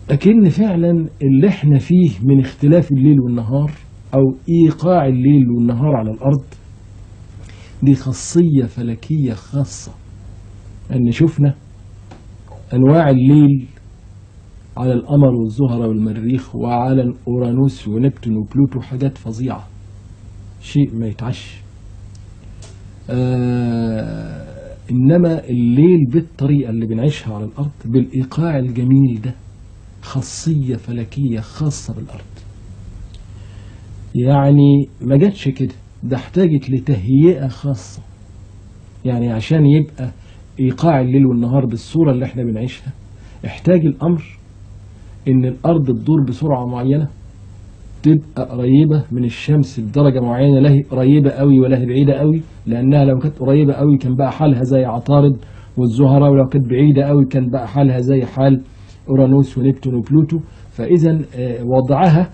أكن فعلا اللي احنا فيه من اختلاف الليل والنهار أو إيقاع الليل والنهار على الأرض دي خاصية فلكية خاصة أن شفنا أنواع الليل على القمر والزهرة والمريخ وعلى أورانوس ونبتون وبلوتو حاجات فظيعة شيء ما يتعش آه إنما الليل بالطريقة اللي بنعيشها على الأرض بالإيقاع الجميل ده خاصية فلكية خاصة بالأرض يعني ما جاتش كده ده احتاجت لتهيئة خاصة يعني عشان يبقى إيقاع الليل والنهار بالصورة اللي احنا بنعيشها احتاج الأمر إن الأرض تدور بسرعة معينة تبقى قريبة من الشمس بدرجة معينة لا هي قريبة قوي ولا هي بعيدة قوي لأنها لو كانت قريبة قوي كان بقى حالها زي عطارد والزهرة ولو كانت بعيدة قوي كان بقى حالها زي حال أورانوس ونبتون وبلوتو فإذا آه، وضعها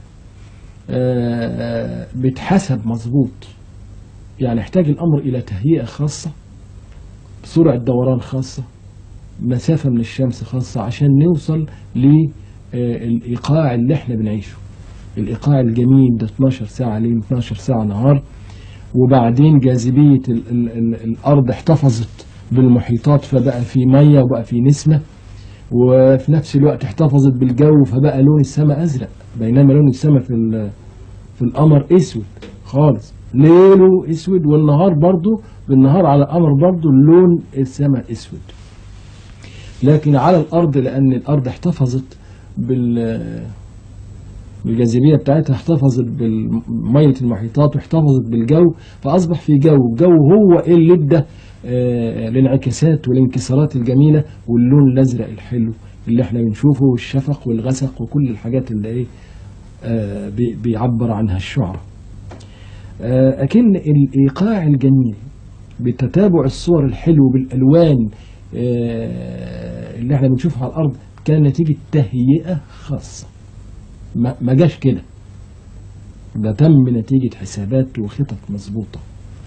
آه، بتحسب مظبوط يعني يحتاج الأمر إلى تهيئة خاصة سرعة دوران خاصة مسافة من الشمس خاصة عشان نوصل للإيقاع اللي احنا بنعيشه الإيقاع الجميل ده 12 ساعة ليل 12 ساعة نهار وبعدين جاذبية ال ال ال الأرض احتفظت بالمحيطات فبقى في مية وبقى في نسمة وفي نفس الوقت احتفظت بالجو فبقى لون السماء أزرق بينما لون السماء في ال- في القمر اسود خالص ليله اسود والنهار برضو بالنهار على القمر برضو لون السماء اسود لكن على الارض لان الارض احتفظت بال بالجاذبيه بتاعتها احتفظت بميه المحيطات واحتفظت بالجو فاصبح في جو الجو هو إيه اللي ادى آه، الانعكاسات والانكسارات الجميله واللون الازرق الحلو اللي احنا بنشوفه والشفق والغسق وكل الحاجات اللي ايه آه، بي- بيعبر عنها الشعراء آه، أكن الإيقاع الجميل بتتابع الصور الحلو بالألوان آه، اللي احنا بنشوفها على الأرض كان نتيجة تهيئة خاصة ما ما جاش كده ده تم نتيجة حسابات وخطط مظبوطة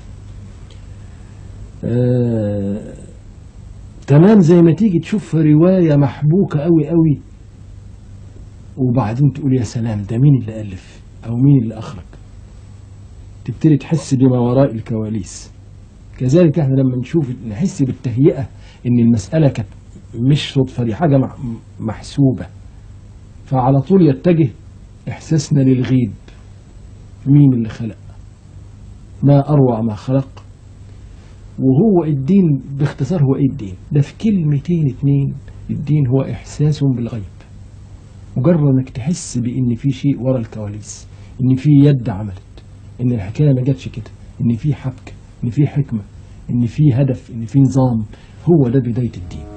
آه، تمام زي ما تيجي تشوف رواية محبوكة قوي قوي وبعدين تقول يا سلام ده مين اللي ألف أو مين اللي أخرج تبتدي تحس بما وراء الكواليس كذلك احنا لما نشوف نحس بالتهيئة ان المسألة كانت مش صدفة دي حاجة مع- محسوبة فعلى طول يتجه احساسنا للغيب مين اللي خلق ما اروع ما خلق وهو الدين باختصار هو ايه الدين ده في كلمتين اتنين الدين هو احساس بالغيب مجرد انك تحس بان في شيء ورا الكواليس ان في يد عملت ان الحكايه ما جاتش كده ان في حبكه ان في حكمه ان في هدف ان في نظام هو ده بدايه الدين